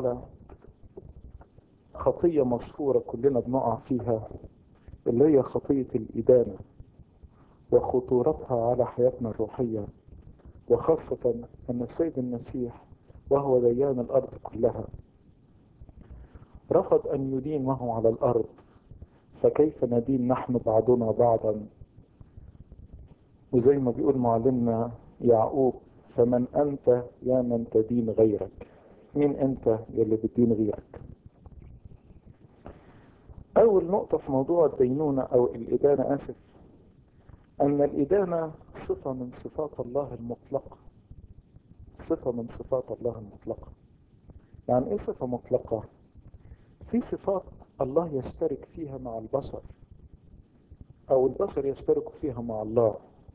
على خطية مشهورة كلنا بنقع فيها اللي هي خطية الإدانة وخطورتها على حياتنا الروحية وخاصة أن السيد المسيح وهو ديان الأرض كلها رفض أن يدين وهو على الأرض فكيف ندين نحن بعضنا بعضا وزي ما بيقول معلمنا يعقوب فمن أنت يا من تدين غيرك مين أنت يلي بتدين غيرك أول نقطة في موضوع الدينونة أو الإدانة آسف أن الإدانة صفة من صفات الله المطلقة صفة من صفات الله المطلقة يعني إيه صفة مطلقة؟ في صفات الله يشترك فيها مع البشر أو البشر يشتركوا فيها مع الله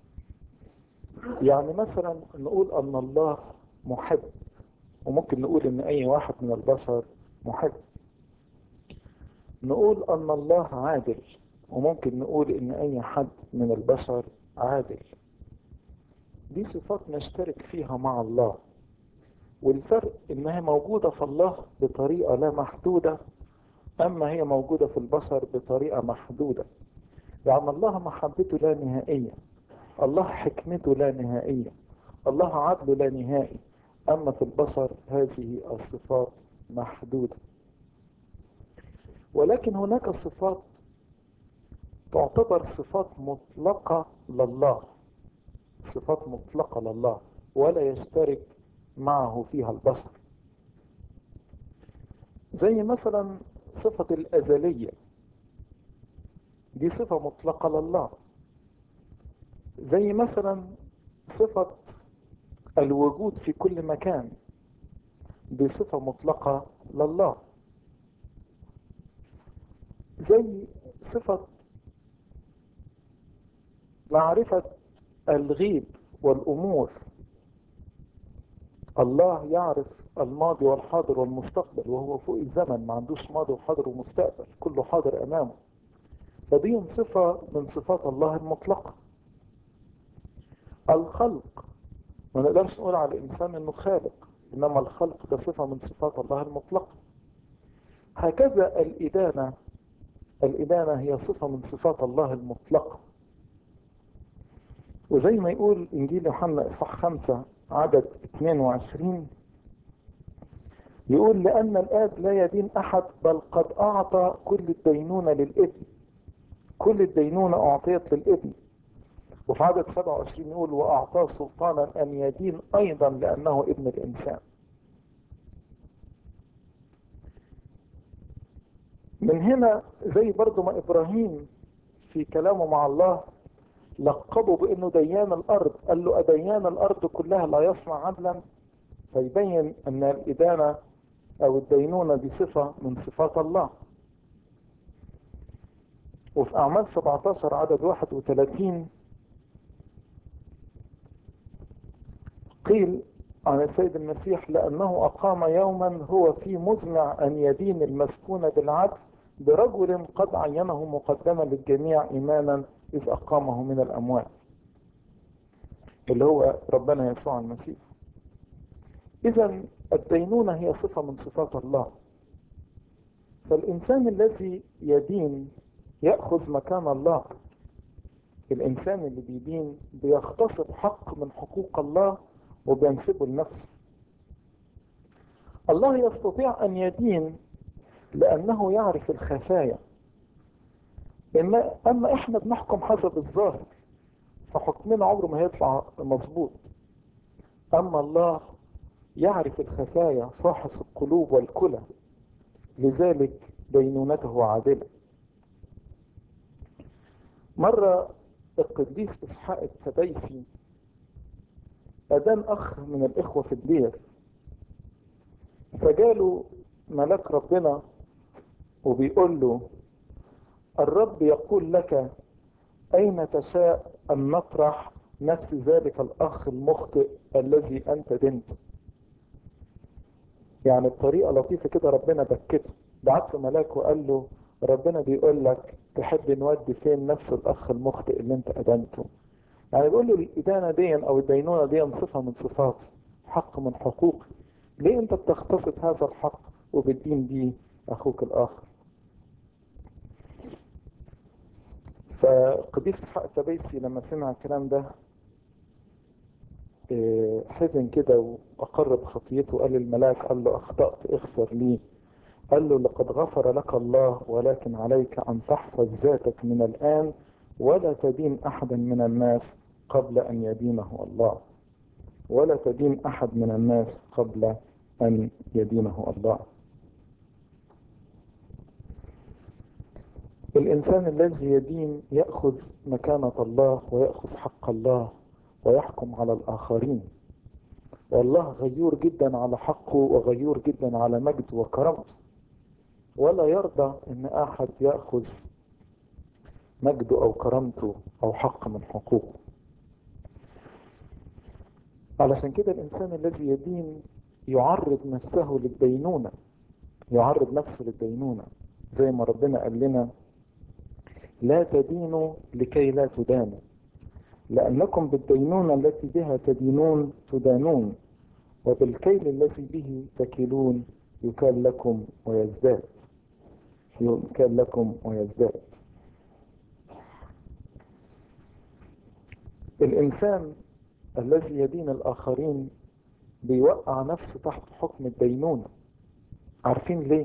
يعني مثلا نقول أن الله محب وممكن نقول أن أي واحد من البشر محب نقول أن الله عادل وممكن نقول إن أي حد من البشر عادل دي صفات نشترك فيها مع الله والفرق إنها موجودة في الله بطريقة لا محدودة أما هي موجودة في البشر بطريقة محدودة يعني الله محبته لا نهائية الله حكمته لا نهائية الله عدله لا نهائي أما في البشر هذه الصفات محدودة ولكن هناك صفات تعتبر صفات مطلقة لله صفات مطلقة لله ولا يشترك معه فيها البشر زي مثلا صفة الأزلية دي صفة مطلقة لله زي مثلا صفة الوجود في كل مكان دي صفة مطلقة لله زي صفة معرفة الغيب والأمور الله يعرف الماضي والحاضر والمستقبل وهو فوق الزمن ما عندوش ماضي وحاضر ومستقبل كله حاضر أمامه فدي صفة من صفات الله المطلقة الخلق ما نقدرش نقول على الإنسان إنه خالق إنما الخلق ده صفة من صفات الله المطلقة هكذا الإدانة الإدانة هي صفة من صفات الله المطلقة وزي ما يقول إنجيل يوحنا إصحاح خمسة عدد 22 يقول لأن الآب لا يدين أحد بل قد أعطى كل الدينونة للابن كل الدينونة أعطيت للابن وفي عدد 27 يقول وأعطاه سلطانا أن يدين أيضا لأنه ابن الإنسان من هنا زي برضو ما إبراهيم في كلامه مع الله لقبه بأنه ديان الأرض قال له أديان الأرض كلها لا يصنع عدلا فيبين أن الإدانة أو الدينونة دي صفة من صفات الله وفي أعمال 17 عدد 31 قيل عن السيد المسيح لأنه أقام يوما هو في مزمع أن يدين المسكون بالعدل برجل قد عينه مقدما للجميع إيمانا إذ أقامه من الأموات اللي هو ربنا يسوع المسيح إذا الدينونة هي صفة من صفات الله فالإنسان الذي يدين يأخذ مكان الله الإنسان اللي بيدين بيغتصب حق من حقوق الله وبينسبه لنفسه الله يستطيع أن يدين لأنه يعرف الخفايا إما أما إحنا بنحكم حسب الظاهر فحكمنا عمره ما هيطلع مظبوط أما الله يعرف الخفايا فاحص القلوب والكلى لذلك دينونته عادلة مرة القديس إسحاق التبيسي أدان أخ من الإخوة في الدير فجاله ملاك ربنا وبيقول له الرب يقول لك أين تشاء أن نطرح نفس ذلك الأخ المخطئ الذي أنت دنته يعني بطريقة لطيفة كده ربنا بكته بعت له ملاك وقال له ربنا بيقول لك تحب نودي فين نفس الأخ المخطئ اللي أنت أدنته يعني بيقول له الإدانة دي أو الدينونة دي صفة من صفاتي حق من حقوقي ليه أنت بتغتصب هذا الحق وبتدين بيه أخوك الآخر فقديس إسحاق التبيسي لما سمع الكلام ده إيه، حزن كده وأقر بخطيته قال للملاك قال له أخطأت اغفر لي قال له لقد غفر لك الله ولكن عليك أن تحفظ ذاتك من الآن ولا تدين أحدا من الناس قبل أن يدينه الله ولا تدين أحد من الناس قبل أن يدينه الله الإنسان الذي يدين يأخذ مكانة الله ويأخذ حق الله ويحكم على الآخرين والله غيور جدا على حقه وغيور جدا على مجده وكرامته ولا يرضى ان احد ياخذ مجده او كرامته او حق من حقوقه علشان كده الانسان الذي يدين يعرض نفسه للدينونه يعرض نفسه للدينونه زي ما ربنا قال لنا لا تدينوا لكي لا تدانوا لأنكم بالدينونة التي بها تدينون تدانون وبالكيل الذي به تكلون يكال لكم ويزداد يكال لكم ويزداد الإنسان الذي يدين الآخرين بيوقع نفسه تحت حكم الدينونة عارفين ليه؟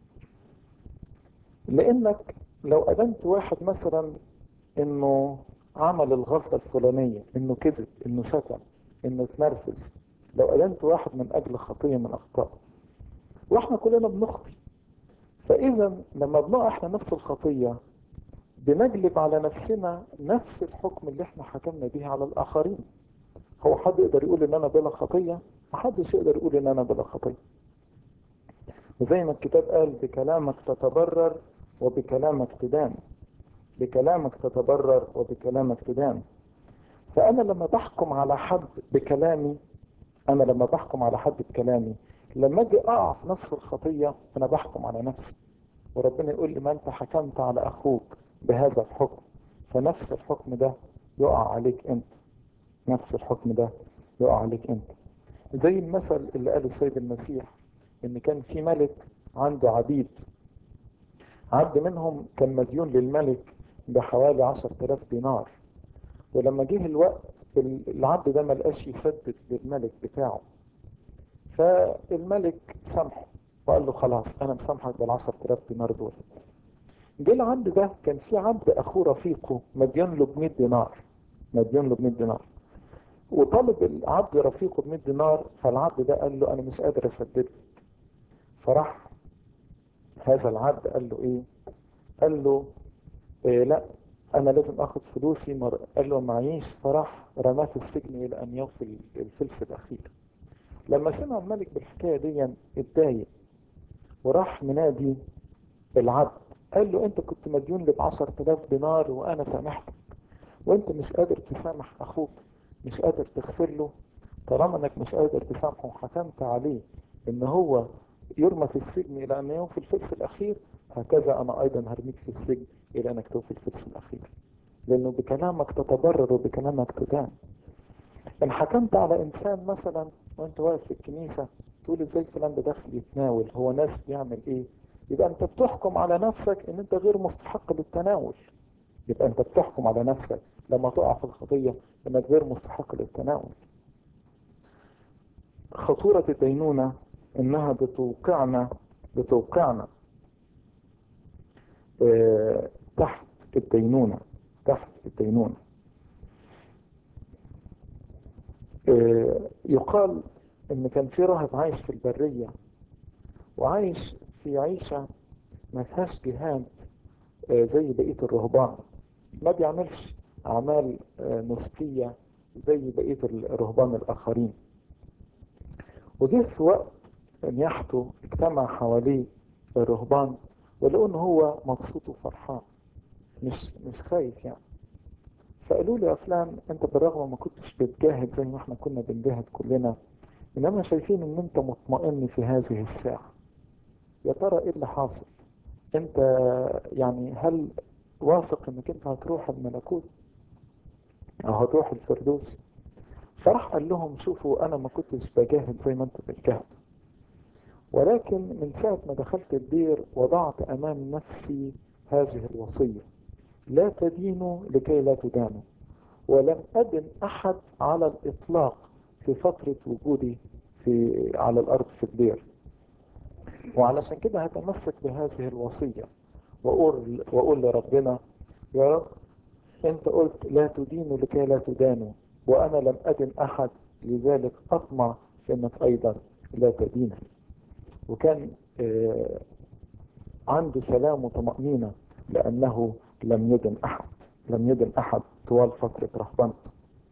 لأنك لو أدنت واحد مثلا إنه عمل الغلطة الفلانية إنه كذب إنه شتم إنه اتنرفز لو أدنت واحد من أجل خطية من أخطاء وإحنا كلنا بنخطي فإذا لما بنقع إحنا نفس الخطية بنجلب على نفسنا نفس الحكم اللي إحنا حكمنا به على الآخرين هو حد يقدر يقول إن أنا بلا خطية؟ محدش يقدر يقول إن أنا بلا خطية وزي ما الكتاب قال بكلامك تتبرر وبكلامك تدان بكلامك تتبرر وبكلامك تدان فأنا لما بحكم على حد بكلامي أنا لما بحكم على حد بكلامي لما أجي أقع في نفس الخطية أنا بحكم على نفسي وربنا يقول لي ما أنت حكمت على أخوك بهذا الحكم فنفس الحكم ده يقع عليك أنت نفس الحكم ده يقع عليك أنت زي المثل اللي قاله السيد المسيح إن كان في ملك عنده عبيد عبد منهم كان مديون للملك بحوالي عشر تلاف دينار ولما جه الوقت العبد ده ما لقاش يسدد للملك بتاعه فالملك سامحه وقال له خلاص انا مسامحك بالعشر تلاف دينار دول جه العبد ده كان في عبد اخوه رفيقه مديون له ب 100 دينار مديون له ب 100 دينار وطالب العبد رفيقه ب 100 دينار فالعبد ده قال له انا مش قادر اسدد فراح هذا العبد قال له ايه قال له إيه لا انا لازم اخد فلوسي مر... قال له معيش فراح رماه في السجن الى ان يوفي الفلس الاخير لما سمع الملك بالحكايه دي اتضايق وراح منادي العبد قال له انت كنت مديون لي ب 10000 دينار وانا سامحتك وانت مش قادر تسامح اخوك مش قادر تغفر له طالما انك مش قادر تسامحه وحكمت عليه ان هو يرمى في السجن الى ان يوفي الفلس الاخير هكذا انا ايضا هرميك في السجن الى انك توفي الفلس الاخير لانه بكلامك تتبرر وبكلامك تدان ان حكمت على انسان مثلا وانت واقف في الكنيسة تقول ازاي فلان ده داخل يتناول هو ناس بيعمل ايه يبقى انت بتحكم على نفسك ان انت غير مستحق للتناول يبقى انت بتحكم على نفسك لما تقع في الخطية انك غير مستحق للتناول خطورة الدينونة انها بتوقعنا بتوقعنا اه تحت الدينونة تحت الدينونة اه يقال ان كان في راهب عايش في البرية وعايش في عيشة ما فيهاش جهاد اه زي بقية الرهبان ما بيعملش اعمال نسكية زي بقية الرهبان الاخرين وجه في وقت نياحته اجتمع حواليه الرهبان ولقوا ان هو مبسوط وفرحان مش مش خايف يعني فقالوا له يا فلان انت بالرغم ما كنتش بتجاهد زي ما احنا كنا بنجاهد كلنا انما شايفين ان انت مطمئن في هذه الساعة يا ترى ايه اللي حاصل انت يعني هل واثق انك انت هتروح الملكوت او هتروح الفردوس فراح قال لهم شوفوا انا ما كنتش بجاهد زي ما انتوا بتجاهدوا ولكن من ساعة ما دخلت الدير وضعت أمام نفسي هذه الوصية لا تدينوا لكي لا تدانوا ولم أدن أحد على الإطلاق في فترة وجودي في على الأرض في الدير وعلشان كده هتمسك بهذه الوصية وأقول, وأقول لربنا يا رب أنت قلت لا تدينوا لكي لا تدانوا وأنا لم أدن أحد لذلك أطمع في أنك أيضا لا تدين وكان آه عنده سلام وطمأنينة لأنه لم يدن أحد لم يدن أحد طوال فترة رهبنته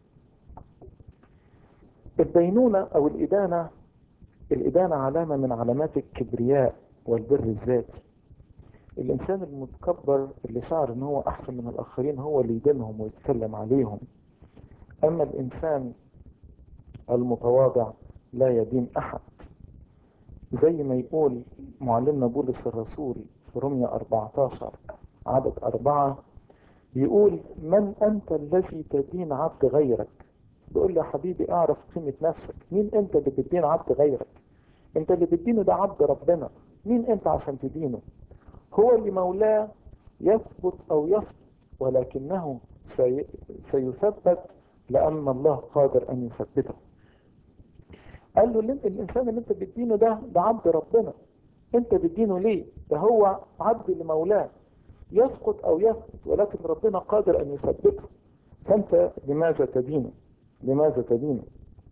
الدينونة أو الإدانة الإدانة علامة من علامات الكبرياء والبر الذاتي الإنسان المتكبر اللي شعر إن هو أحسن من الآخرين هو اللي يدينهم ويتكلم عليهم أما الإنسان المتواضع لا يدين أحد زي ما يقول معلمنا بولس الرسول في رمية 14 عدد أربعة يقول من أنت الذي تدين عبد غيرك بيقول له يا حبيبي اعرف قيمة نفسك مين أنت اللي بتدين عبد غيرك أنت اللي بتدينه ده عبد ربنا مين أنت عشان تدينه هو اللي مولاه يثبت أو يسقط ولكنه سي... سيثبت لأن الله قادر أن يثبته قال له الإنسان اللي أنت بتدينه ده ده عبد ربنا أنت بتدينه ليه ده هو عبد لمولاه يسقط أو يثبت ولكن ربنا قادر أن يثبته فأنت لماذا تدينه لماذا تدينه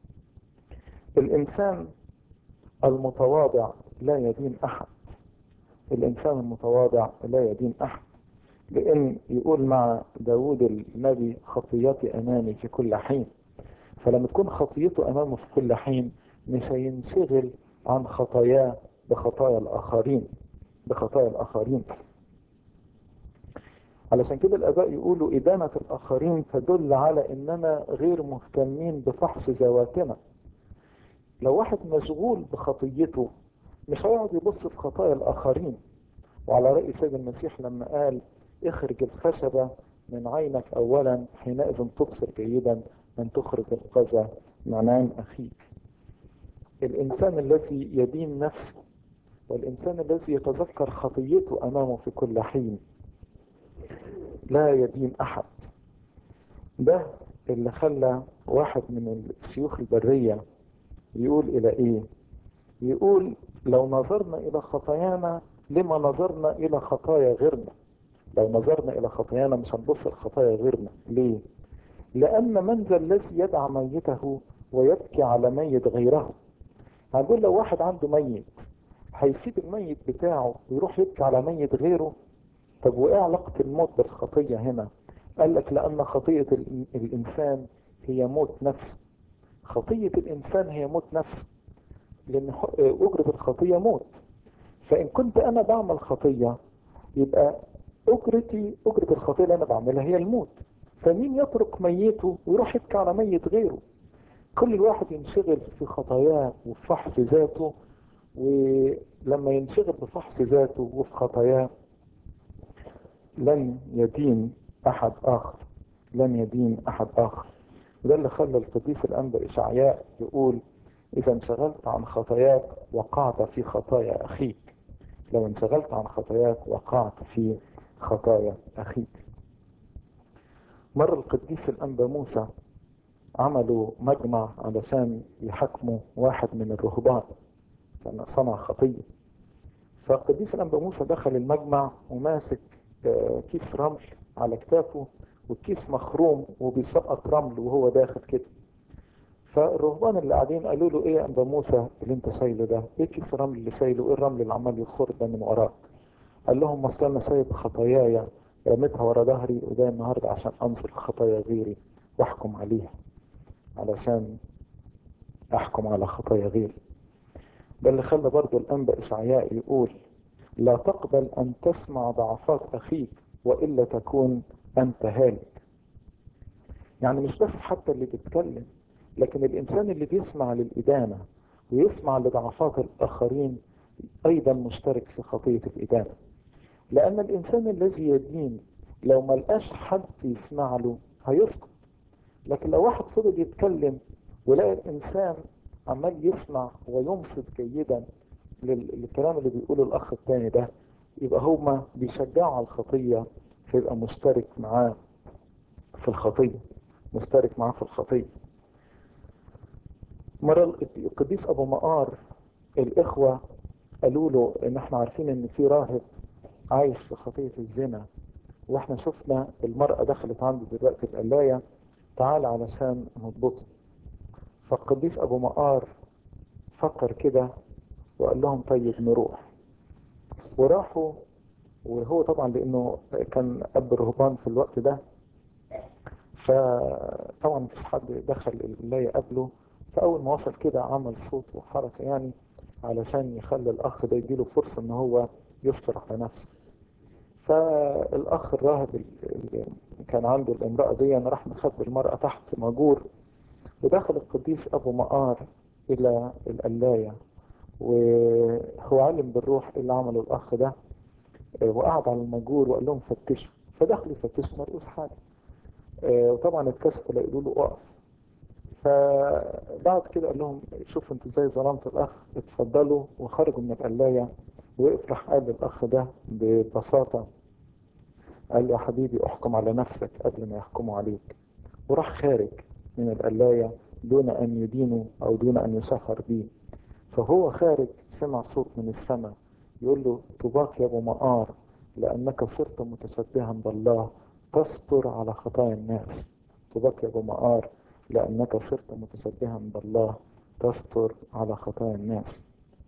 الإنسان المتواضع لا يدين أحد الإنسان المتواضع لا يدين أحد لأن يقول مع داود النبي خطيتي أمامي في كل حين فلما تكون خطيته أمامه في كل حين مش هينشغل عن خطاياه بخطايا الآخرين بخطايا الآخرين علشان كده الآباء يقولوا إدانة الآخرين تدل على إننا غير مهتمين بفحص ذواتنا لو واحد مشغول بخطيته مش هيقعد يبص في خطايا الآخرين وعلى رأي سيد المسيح لما قال اخرج الخشبة من عينك أولا حينئذ تبصر جيدا أن تخرج القذى من عين أخيك الإنسان الذي يدين نفسه والإنسان الذي يتذكر خطيته أمامه في كل حين لا يدين أحد ده اللي خلى واحد من الشيوخ البرية يقول إلى إيه يقول لو نظرنا إلى خطايانا لما نظرنا إلى خطايا غيرنا لو نظرنا إلى خطايانا مش هنبص لخطايا غيرنا ليه لأن من ذا الذي يدعى ميته ويبكي على ميت غيره هنقول لو واحد عنده ميت هيسيب الميت بتاعه ويروح يبكي على ميت غيره طب وايه علاقة الموت بالخطية هنا قال لك لأن خطية الإنسان هي موت نفس خطية الإنسان هي موت نفس لأن أجرة الخطية موت فإن كنت أنا بعمل خطية يبقى أجرتي أجرة الخطية اللي أنا بعملها هي الموت فمين يترك ميته ويروح يبكي على ميت غيره كل الواحد ينشغل في خطاياه وفي فحص ذاته ولما ينشغل بفحص ذاته وفي خطاياه لن يدين أحد آخر لن يدين أحد آخر وده اللي خلى القديس الأنبا إشعياء يقول إذا انشغلت عن خطاياك وقعت في خطايا أخيك لو انشغلت عن خطاياك وقعت في خطايا أخيك مرة القديس الأنبا موسى عملوا مجمع علشان يحكموا واحد من الرهبان كان صنع خطية فالقديس الأنبا موسى دخل المجمع وماسك كيس رمل على كتافه والكيس مخروم وبيسقط رمل وهو داخل كده فالرهبان اللي قاعدين قالوا له ايه يا انبا موسى اللي انت شايله ده ايه كيس الرمل اللي شايله ايه الرمل اللي عمال يخر ده من وراك قال لهم اصل انا سايب خطاياي رميتها ورا ظهري وده النهارده عشان انظر خطايا غيري واحكم عليها علشان احكم على خطايا غيري ده اللي خلى برضه الانبا اشعياء يقول لا تقبل أن تسمع ضعفات أخيك وإلا تكون أنت هالك يعني مش بس حتى اللي بيتكلم لكن الإنسان اللي بيسمع للإدانة ويسمع لضعفات الآخرين أيضا مشترك في خطية الإدانة لأن الإنسان الذي يدين لو ما لقاش حد يسمع له هيسقط لكن لو واحد فضل يتكلم ولقى الإنسان عمال يسمع وينصت جيدا لل- للكلام اللي بيقوله الأخ التاني ده يبقى هما بيشجعوا على الخطية فيبقى مشترك معاه في الخطية مشترك معاه في الخطية مرة القديس أبو مقار الإخوة قالوا له إن إحنا عارفين إن في راهب عايش في خطية الزنا وإحنا شفنا المرأة دخلت عنده دلوقتي القلاية تعال علشان نضبطه فالقديس أبو مقار فكر كده وقال لهم طيب نروح وراحوا وهو طبعا لأنه كان أب الرهبان في الوقت ده فطبعا مفيش حد دخل الولاية قبله فأول ما وصل كده عمل صوت وحركة يعني علشان يخلي الأخ ده يديله فرصة إن هو يستر على نفسه فالأخ الراهب اللي كان عنده الامرأة دي راح مخبي المرأة تحت ماجور ودخل القديس أبو مقار إلى القلاية وهو علم بالروح اللي عمله الأخ ده وقعد على الماجور وقال لهم فتشوا فدخلوا يفتشوا ما لقوش حاجة آه، وطبعا اتكسفوا لا يقولوا له اقف فبعد كده قال لهم شوفوا انتوا ازاي ظلمتوا الاخ اتفضلوا وخرجوا من القلايه وقف راح قال للاخ ده ببساطه قال له يا حبيبي احكم على نفسك قبل ما يحكموا عليك وراح خارج من القلايه دون ان يدينوا او دون ان يسخر بيه فهو خارج سمع صوت من السماء يقول له طوباك يا ابو مقار لانك صرت متشبها بالله تستر على خطايا الناس طوباك يا ابو مقار لانك صرت متشبها بالله تستر على خطايا الناس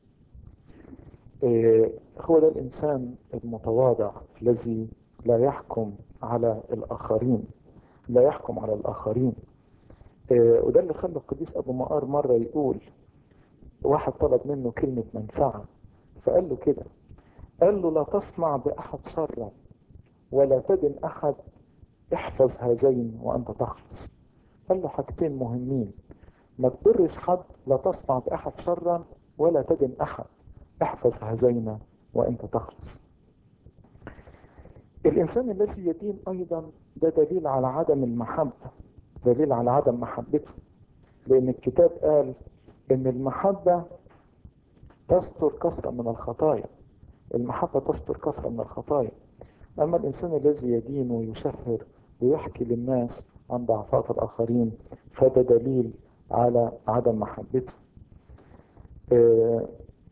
إيه هو ده الانسان المتواضع الذي لا يحكم على الاخرين لا يحكم على الاخرين إيه وده اللي خلى القديس ابو مقار مره يقول واحد طلب منه كلمة منفعة فقال له كده قال له لا تصنع بأحد شرا ولا تدن أحد احفظ هذين وأنت تخلص قال له حاجتين مهمين ما تضرش حد لا تصنع بأحد شرا ولا تدن أحد احفظ هذين وأنت تخلص الإنسان الذي يدين أيضا ده دليل على عدم المحبة دليل على عدم محبته لأن الكتاب قال إن المحبة تستر كثرة من الخطايا المحبة تستر كثرة من الخطايا أما الإنسان الذي يدين ويشهر ويحكي للناس عن ضعفات الآخرين فده دليل على عدم محبته آه،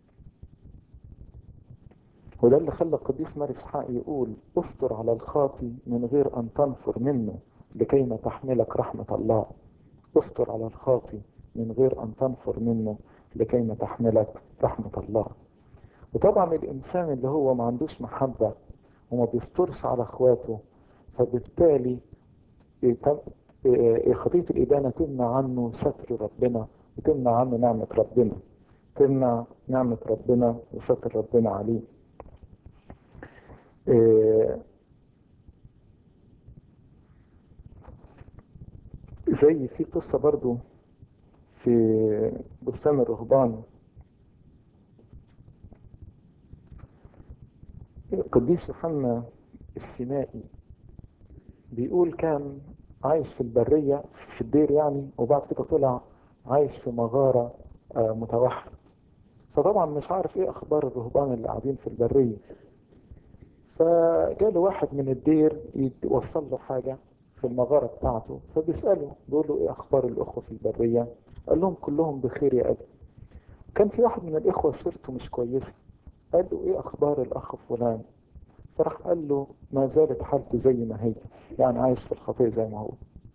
وده اللي خلى القديس ماري اسحاق يقول استر على الخاطي من غير أن تنفر منه لكي ما تحملك رحمة الله استر على الخاطي من غير أن تنفر منه لكي ما تحملك رحمة الله وطبعا الإنسان اللي هو ما عندوش محبة وما بيسترش على اخواته فبالتالي يتم- إيه، خطية الإدانة تمنع عنه ستر ربنا وتمنع عنه نعمة ربنا تمنع نعمة ربنا وستر ربنا عليه إيه، زي في قصة برضو في بستان الرهبان القديس يوحنا السينائي بيقول كان عايش في البرية في الدير يعني وبعد كده طلع عايش في مغارة آه، متوحد فطبعا مش عارف ايه اخبار الرهبان اللي قاعدين في البرية فجاله واحد من الدير يوصل له حاجة في المغارة بتاعته فبيسأله بيقول له ايه اخبار الاخوة في البرية قال لهم كلهم بخير يا ابي كان في واحد من الاخوة سيرته مش كويسة قال له ايه اخبار الاخ فلان فراح قال له ما زالت حالته زي ما هي يعني عايش في الخطية زي ما هو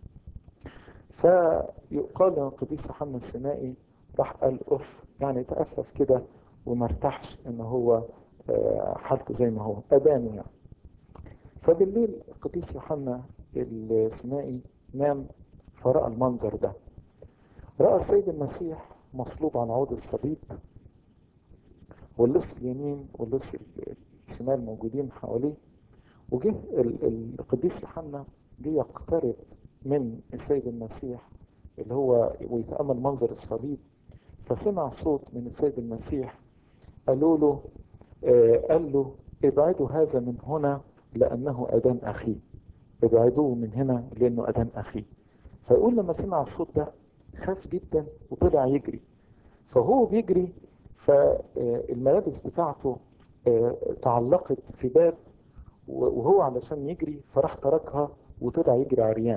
فيقال ان القديس يوحنا السينائي راح قال اوف يعني تأفف كده وما ارتاحش ان هو آه، حالته زي ما هو ادانه يعني فبالليل القديس يوحنا السينائي نام فرأى المنظر ده رأى السيد المسيح مصلوب على عود الصليب واللص اليمين واللص الشمال موجودين حواليه وجه ال- ال- القديس يوحنا جه يقترب من السيد المسيح اللي هو ويتأمل منظر الصليب فسمع صوت من السيد المسيح قالوا له آه قال له ابعدوا هذا من هنا لأنه أذان أخيه ابعدوه من هنا لأنه أذان أخيه فيقول لما سمع الصوت ده خاف جدا وطلع يجري فهو بيجري فالملابس بتاعته تعلقت في باب وهو علشان يجري فراح تركها وطلع يجري عريان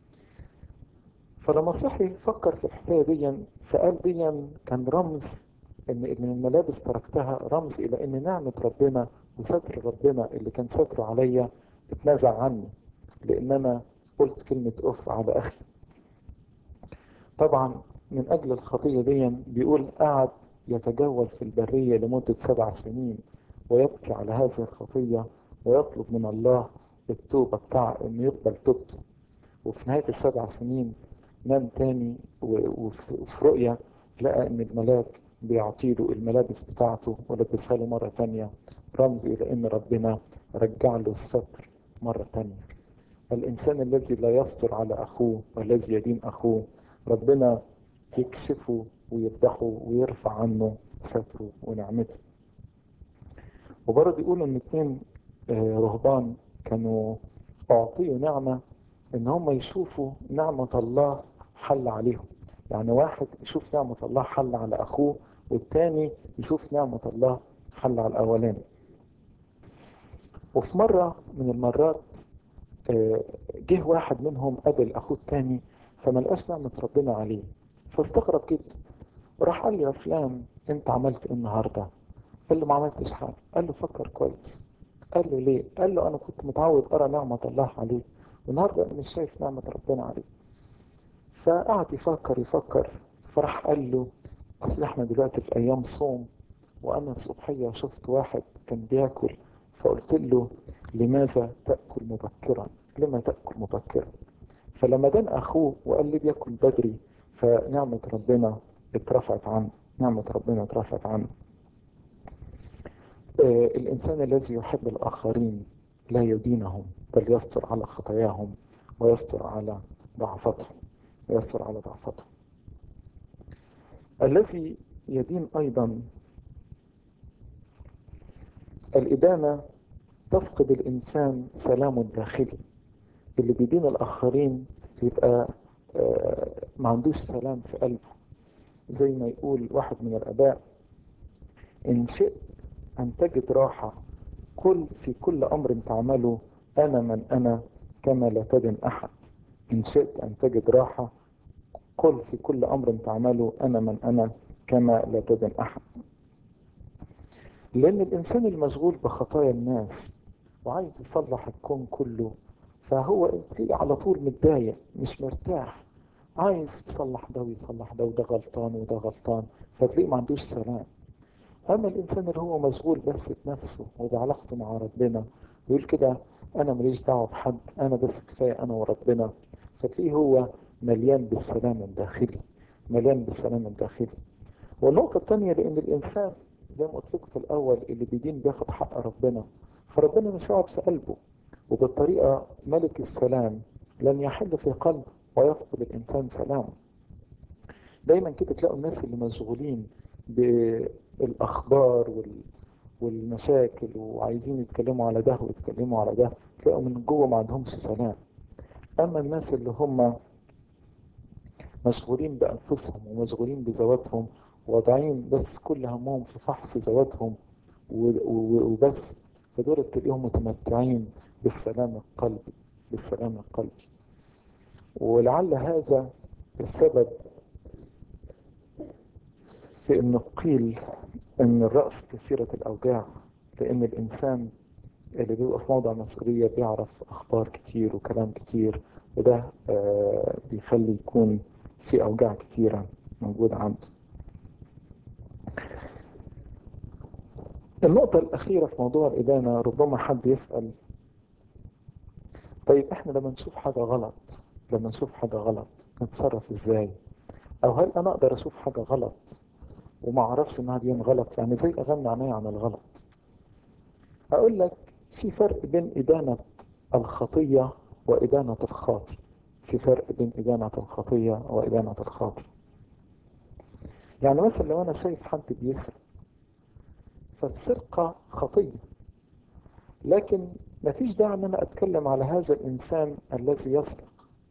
فلما صحي فكر في الحكاية دي فقال دي كان رمز ان ان الملابس تركتها رمز الى ان نعمة ربنا وستر ربنا اللي كان ستره عليا اتنزع عني لان انا قلت كلمة اف على اخي طبعا من اجل الخطية دي بيقول قعد يتجول في البرية لمدة سبع سنين ويبكي على هذه الخطية ويطلب من الله التوبة بتاع انه يقبل توبته وفي نهاية السبع سنين نام تاني وفي رؤية لقى ان الملاك بيعطيله الملابس بتاعته ولبسها له مرة تانية رمز الى ان ربنا رجع له الستر مرة تانية الانسان الذي لا يستر على اخوه والذي يدين اخوه ربنا يكشفه ويفضحه ويرفع عنه ستره ونعمته وبرضه يقولوا ان اتنين رهبان كانوا اعطيوا نعمة ان هم يشوفوا نعمة الله حل عليهم يعني واحد يشوف نعمة الله حل على اخوه والتاني يشوف نعمة الله حل على الاولاني وفي مرة من المرات جه واحد منهم قابل اخوه التاني فما لقاش نعمة ربنا عليه فاستغرب جدا وراح قال له يا فلان انت عملت ايه النهارده؟ قال له ما عملتش حاجه قال له فكر كويس قال له ليه؟ قال له انا كنت متعود ارى نعمة الله عليه والنهارده انا مش شايف نعمة ربنا عليه فقعد يفكر يفكر فراح قال له اصل احنا دلوقتي في ايام صوم وانا الصبحيه شفت واحد كان بياكل فقلت له لماذا تاكل مبكرا؟ لما تاكل مبكرا؟ فلما دان اخوه وقال لي بياكل بدري فنعمة ربنا اترفعت عنه نعمة ربنا اترفعت عنه آه الإنسان الذي يحب الآخرين لا يدينهم بل يستر على خطاياهم ويستر على ضعفتهم ويستر على ضعفتهم الذي يدين أيضا الإدانة تفقد الإنسان سلامه الداخلي اللي بيدين الآخرين يبقى ما عندوش سلام في قلبه زي ما يقول واحد من الآباء إن شئت أن تجد راحة قل في كل أمر تعمله أنا من أنا كما لا تدن أحد إن شئت أن تجد راحة قل في كل أمر تعمله أنا من أنا كما لا تدن أحد لأن الإنسان المشغول بخطايا الناس وعايز يصلح الكون كله فهو تلاقيه على طول متضايق مش مرتاح عايز يصلح ده ويصلح ده وده غلطان وده غلطان فتلاقيه ما عندوش سلام اما الانسان اللي هو مشغول بس بنفسه وبعلاقته مع ربنا يقول كده انا ماليش دعوه بحد انا بس كفايه انا وربنا فتلاقيه هو مليان بالسلام الداخلي مليان بالسلام الداخلي والنقطه الثانيه لان الانسان زي ما قلت لكم في الاول اللي بيدين بياخد حق ربنا فربنا مش هيقعد في قلبه وبالطريقه ملك السلام لن يحل في قلبه ويفقد الإنسان سلامه دايما كده تلاقوا الناس اللي مشغولين بالأخبار وال... والمشاكل وعايزين يتكلموا على ده ويتكلموا على ده تلاقوا من جوه ما عندهمش سلام أما الناس اللي هم مشغولين بأنفسهم ومشغولين بذواتهم واضعين بس كل همهم في فحص ذواتهم وبس فدول تلاقيهم متمتعين بالسلام القلبي بالسلام القلبي ولعل هذا السبب في انه قيل ان الرأس كثيرة الاوجاع لان الانسان اللي بيبقى في موضع مسؤولية بيعرف اخبار كتير وكلام كتير وده آه بيخلي يكون في اوجاع كتيرة موجودة عنده النقطة الأخيرة في موضوع الإدانة ربما حد يسأل طيب إحنا لما نشوف حاجة غلط لما نشوف حاجة غلط نتصرف ازاي او هل انا اقدر اشوف حاجة غلط وما اعرفش انها دي غلط يعني زي اغمى عيني عن الغلط اقول لك في فرق بين ادانة الخطية وادانة الخاطي في فرق بين ادانة الخطية وادانة الخاطي يعني مثلا لو انا شايف حد بيسرق فالسرقة خطية لكن مفيش داعي ان انا اتكلم على هذا الانسان الذي يسرق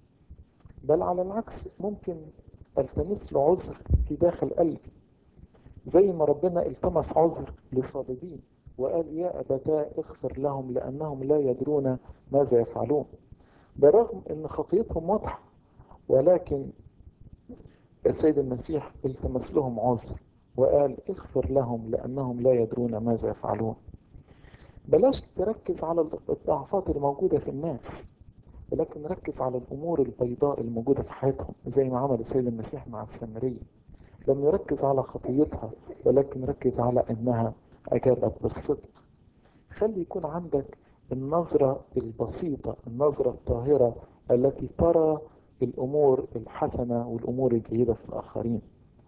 بل على العكس ممكن التمس له عذر في داخل قلبي زي ما ربنا التمس عذر للصليبين وقال يا أبتاه اغفر لهم لأنهم لا يدرون ماذا يفعلون برغم أن خطيتهم واضحة ولكن السيد المسيح التمس لهم عذر وقال اغفر لهم لأنهم لا يدرون ماذا يفعلون بلاش تركز على الضعفات اللي موجودة في الناس ولكن ركز على الأمور البيضاء الموجودة في حياتهم زي ما عمل السيد المسيح مع السامرية لم يركز على خطيتها ولكن ركز على أنها أجابت بالصدق خلي يكون عندك النظرة البسيطة النظرة الطاهرة التي ترى الأمور الحسنة والأمور الجيدة في الآخرين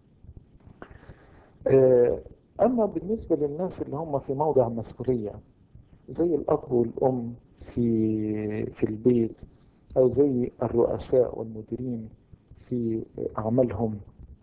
أما بالنسبة للناس اللي هم في موضع مسؤولية زي الأب والأم في في البيت أو زي الرؤساء والمديرين في أعمالهم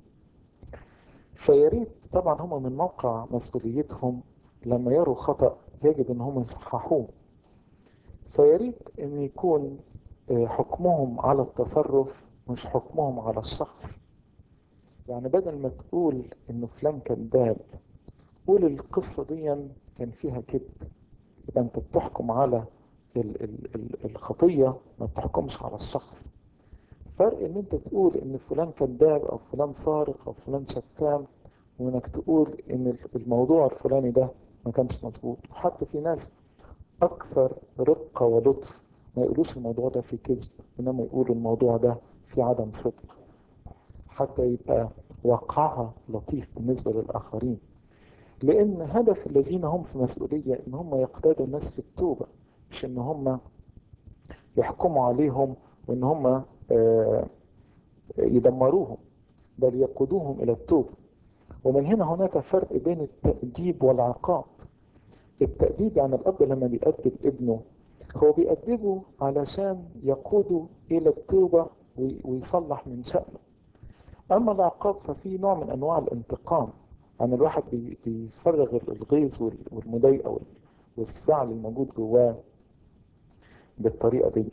فياريت طبعا هم من موقع مسؤوليتهم لما يروا خطأ يجب ان هم يصححوه فياريت ان يكون حكمهم على التصرف مش حكمهم على الشخص يعني بدل ما تقول انه فلان كذاب قول القصة دي كان فيها كذب يبقى انت بتحكم على ال ال ال الخطية ما بتحكمش على الشخص فرق ان انت تقول ان فلان كذاب او فلان سارق او فلان شتام وانك تقول ان الموضوع الفلاني ده ما كانش مظبوط وحتى في ناس اكثر رقة ولطف ما يقولوش الموضوع ده فيه كذب انما يقولوا الموضوع ده فيه عدم صدق حتى يبقى وقعها لطيف بالنسبة للآخرين لأن هدف الذين هم في مسؤولية إن هم يقتادوا الناس في التوبة مش إن هم يحكموا عليهم وإن هم يدمروهم بل يقودوهم إلى التوبة ومن هنا هناك فرق بين التأديب والعقاب التأديب يعني الأب لما بيأدب ابنه هو بيأدبه علشان يقوده إلى التوبة ويصلح من شأنه أما العقاب ففي نوع من أنواع الانتقام يعني الواحد بيفرغ الغيظ والمضايقة والزعل الموجود جواه بالطريقة دي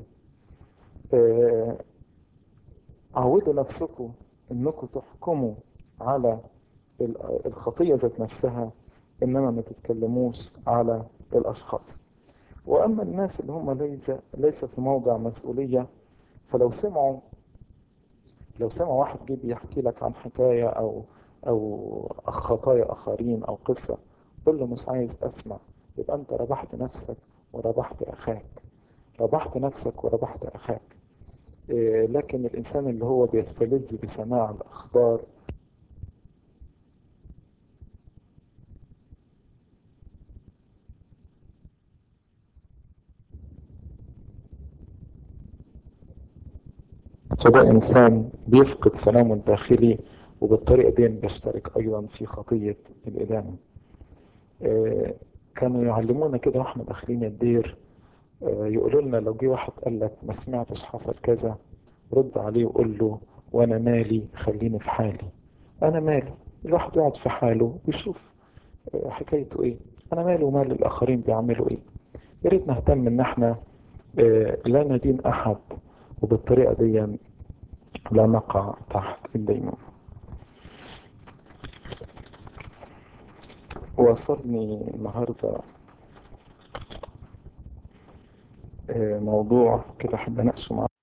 عودوا نفسكم انكم تحكموا على الخطية ذات نفسها انما ما تتكلموش على الاشخاص واما الناس اللي هم ليس ليس في موضع مسؤولية فلو سمعوا لو سمع واحد جه بيحكي لك عن حكاية او او خطايا اخرين او قصة قل له مش عايز اسمع يبقى انت ربحت نفسك وربحت اخاك ربحت نفسك وربحت اخاك إيه لكن الانسان اللي هو بيستلذ بسماع الاخبار فده انسان بيفقد سلامه الداخلي وبالطريقة دي بيشترك ايضا في خطية الادانة إيه كانوا يعلمونا كده واحنا داخلين الدير إيه يقولوا لنا لو جه واحد قال لك ما سمعتش حصل كذا رد عليه وقول له وانا مالي خليني في حالي انا مالي الواحد يقعد في حاله ويشوف حكايته ايه انا مالي ومال الاخرين بيعملوا ايه يا ريت نهتم ان احنا لا ندين احد وبالطريقة دي لا نقع تحت الدينون وصلني النهاردة موضوع كده حابب اناقشه معاك